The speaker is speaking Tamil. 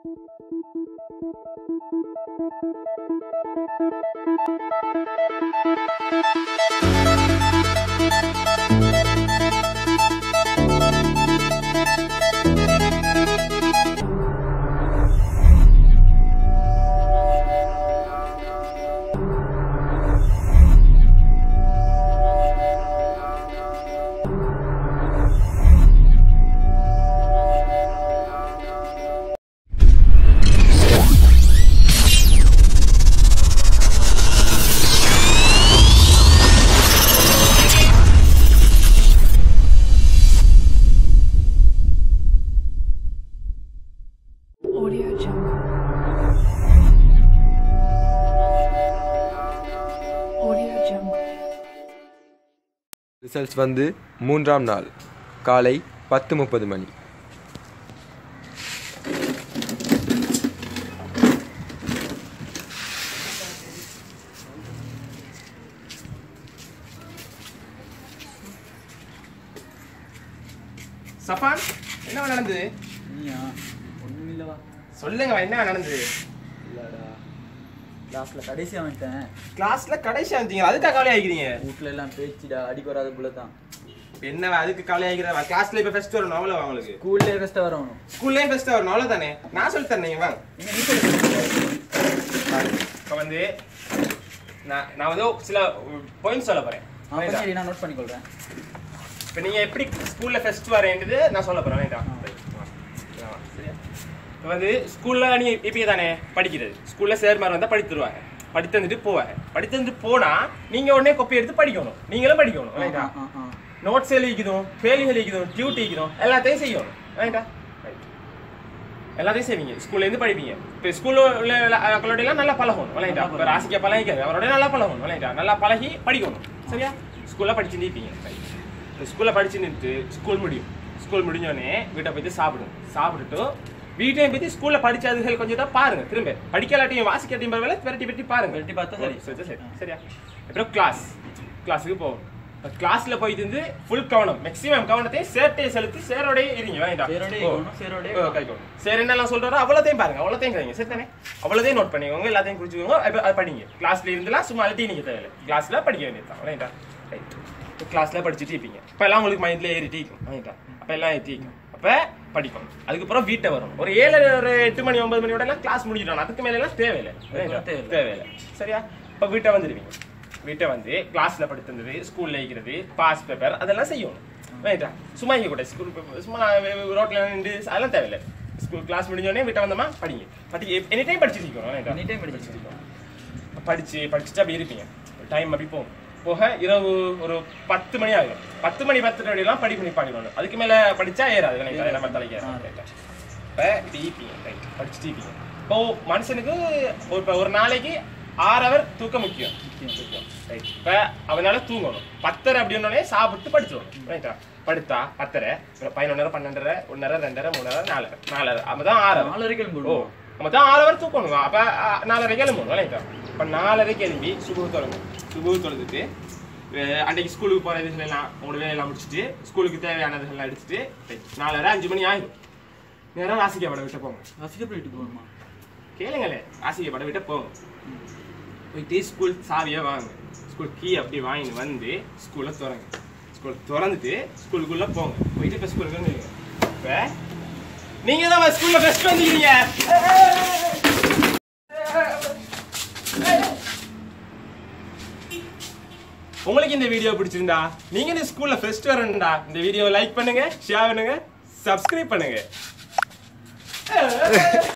Audio Jungle. Audio Jungle. Results வந்து மூன்றாம் நாள் காலை பத்து முப்பது மணி சஃபான் என்ன நடந்தது நீயா ஒன்றும் இல்லைவா சொல்லுங்க என்ன நடந்தது இல்லடா கிளாஸில் கடைசியாக வந்துட்டேன் கிளாஸ்ல கடைசியா வந்தீங்க அதுக்காக கவலை ஆகிக்கிறீங்க வீட்டில் எல்லாம் பேச்சுடா அடிக்கு வராத புள்ள தான் என்ன அதுக்கு கவலை ஆகிக்கிறதா கிளாஸ்ல இப்ப ஃபர்ஸ்ட் வரணும் அவ்வளவு உங்களுக்கு ஸ்கூல்லே கஷ்டம் வரணும் ஸ்கூல்லயே ஃபர்ஸ்ட் வரணும் அவ்வளவு தானே நான் சொல்லி தரேன் நீங்க வாங்க நீங்க நீ சொல்லு. இப்ப வந்து நான் நான் வந்து சில பாயிண்ட் சொல்ல போறேன் ஆ, கொஞ்சம் இரு, நான் நோட் பண்ணிக்கொள்றேன் இப்ப நீங்க எப்படி ஸ்கூல்ல ஃபர்ஸ்ட் வரேன்றது நான் சொல்ல போறேன் வேண்டாம் சரியா இப்ப வந்து ஸ்கூல்ல நீ இப்பயே தானே படிக்கிறது ஸ்கூல்ல சேர்மார் வந்தா படித்து தருவாங்க படித்து வந்துட்டு போவாங்க படித்து வந்துட்டு போனா நீங்க உடனே கொப்பி எடுத்து படிக்கணும் நீங்களும் படிக்கணும் ஆ, ரைட்டா ஆ, ஆ. நோட்ஸ் எழுதிக்கணும் ஃபெயில் எழுதிக்கணும் டியூட்டி இருக்கணும் எல்லாத்தையும் செய்யணும் ரைட்டா எல்லாத்தையும் செய்வீங்க ஸ்கூல்ல இருந்து படிப்பீங்க இப்போ ஸ்கூல்ல அவங்களோட எல்லாம் நல்லா பழகணும் விளையாண்டா இப்போ ராசிக்கா பழகிக்காது அவரோட நல்லா பழகணும் விளையாண்டா நல்லா பழகி படிக்கணும் சரியா ஸ்கூல்ல படிச்சு நிற்பீங்க இப்போ ஸ்கூல்ல படிச்சு நின்று ஸ்கூல் முடியும் ஸ்கூல் முடிஞ்சோடனே வீட்டை போயிட்டு சாப்பிடும் சாப்பிட்டுட்டு வீட்டையும் போயிட்டு ஸ்கூல்ல படிச்ச அதுகள் கொஞ்சம் தான் பாருங்க திரும்ப படிக்கலாட்டையும் வாசிக்காட்டையும் வேலை விரட்டி விரட்டி பாருங்க விரட்டி பார்த்தா சரி. சரி சரி சரியா அப்புறம் கிளாஸ் கிளாஸுக்கு போகும் கிளாஸ்ல போயிட்டு இருந்து ஃபுல் கவனம் மேக்ஸிமம் கவனத்தை சேர்ட்டை செலுத்தி சேரோடய இருங்க வேண்டாம் சேரோடயே ஓ. இருக்கணும், சேரோடயே ஓ, கைக்கணும். சரி என்னெல்லாம் சொல்றாரோ அவ்வளோத்தையும் பாருங்க அவ்வளோத்தையும் கைங்க சரி தானே அவ்வளோதையும் நோட் பண்ணிக்கோங்க எல்லாத்தையும் குறிச்சுக்கோங்க அப்ப அது படிங்க கிளாஸ்ல இருந்துலாம் சும்மா அழுத்தி நீங்க தேவையில்லை கிளாஸ்ல படிக்க வேண்டியதுதான் ரைட்டா ரைட் இப்போ கிளாஸ்ல படிச்சுட்டு இருப்பீங்க இப்போ எல்லாம் உங்களுக்கு மைண்ட்ல ஏறிட்டு இருக்கும் ரைட்டா அப்போ எல்லாம் ஏற்றி இருக்கும் அப்போ படிக்கணும் அதுக்கப்புறம் வீட்டை வரும் ஒரு ஏழு ஒரு எட்டு மணி ஒன்பது மணியோட எல்லாம் கிளாஸ் முடிஞ்சிடணும் அதுக்கு மேல எல்லாம் தேவையில்லை ரைட்டா? தேவையில்லை. தேவையில்லை சரியா இப்போ வீட்டை வந்துடுவீங்க வீட்டை வந்து கிளாஸ்ல படித்திருந்தது ஸ்கூல்ல இருக்கிறது பாஸ் பேப்பர் அதெல்லாம் செய்யணும் ரைட்டா சும்மா இருக்க கூட ஸ்கூல் சும்மா ரோட்ல நின்று அதெல்லாம் தேவையில்லை ஸ்கூல் கிளாஸ் முடிஞ்சோடனே வீட்டை வந்தோமா படிங்க படி எனி டைம் படிச்சுட்டு இருக்கணும் ரைட்டா எனி டைம் படிச்சுட்டு இருக்கணும் படிச்சு படிச்சுட்டு அப்படி இருப்பீங்க டைம் அப்படி போகும் போக இரவு ஒரு பத்து மணி ஆகும் பத்து மணி பத்து மணிலாம் படிப்பு நிப்பாடிக்கணும் அதுக்கு மேல படிச்சா ஏறாது ரைட்டா? நம்ம தலைக்கு ஏறாது, ரைட்டா? இப்போ டிபிங்க ரைட் படிச்சுட்டு இருப்பீங்க இப்போ மனுஷனுக்கு ஒரு இப்போ ஒரு நாளைக்கு ஆறு ஹவர் தூக்கம் முக்கியம் முக்கியம் ரைட் இப்போ அவனால தூங்கணும் பத்தரை அப்படின்னோடனே சாப்பிட்டு படிச்சிடணும் ரைட்டா படுத்தா பத்தரை அப்புறம் பதினொன்னரை பன்னெண்டரை ஒன்னரை ரெண்டரை மூணரை நாலரை நாலரை அப்போ தான் ஆறு hour. நாலரைக்கு ஓ போடுவோம் நம்ம தான் ஆறு ஹவர் தூக்கணும் அப்போ நாலரை கிளம்பணும் ரைட்டா இப்போ நாலரை கிளம்பி சுபு தொலைணும் சுபு தொலைஞ்சிட்டு அன்றைக்கு ஸ்கூலுக்கு போகிற இதுகள் எல்லாம் உங்களோட வேலையெல்லாம் முடிச்சுட்டு ஸ்கூலுக்கு தேவையானதுகள்லாம் எடுத்துட்டு right, நாலரை அஞ்சு மணி ஆயிடும் நேரம் ராசிக்கா படம் விட்டு போங்க ரசிக்க போயிட்டு போகணுமா கேளுங்களே ராசிக்கா படம் விட்டு போங்க போயிட்டு ஸ்கூல் சாவியை வாங்க ஸ்கூல் கீ அப்படி வாங்கிட்டு வந்து ஸ்கூல்ல திறங்க ஸ்கூல் திறந்துட்டு ஸ்கூலுக்குள்ள போங்க போயிட்டு இப்போ ஸ்கூலுக்கு வந்து இப்போ நீங்க தான் ஸ்கூல்ல ஃபர்ஸ்ட் வந்துக்கிறீங்க உங்களுக்கு இந்த வீடியோ பிடிச்சிருந்தா நீங்க இந்த ஸ்கூல்ல ஃபர்ஸ்ட் வரணும்டா இந்த வீடியோ லைக் பண்ணுங்க ஷேர் பண்ணுங்க சப்ஸ்கிரைப் பண்ணுங்க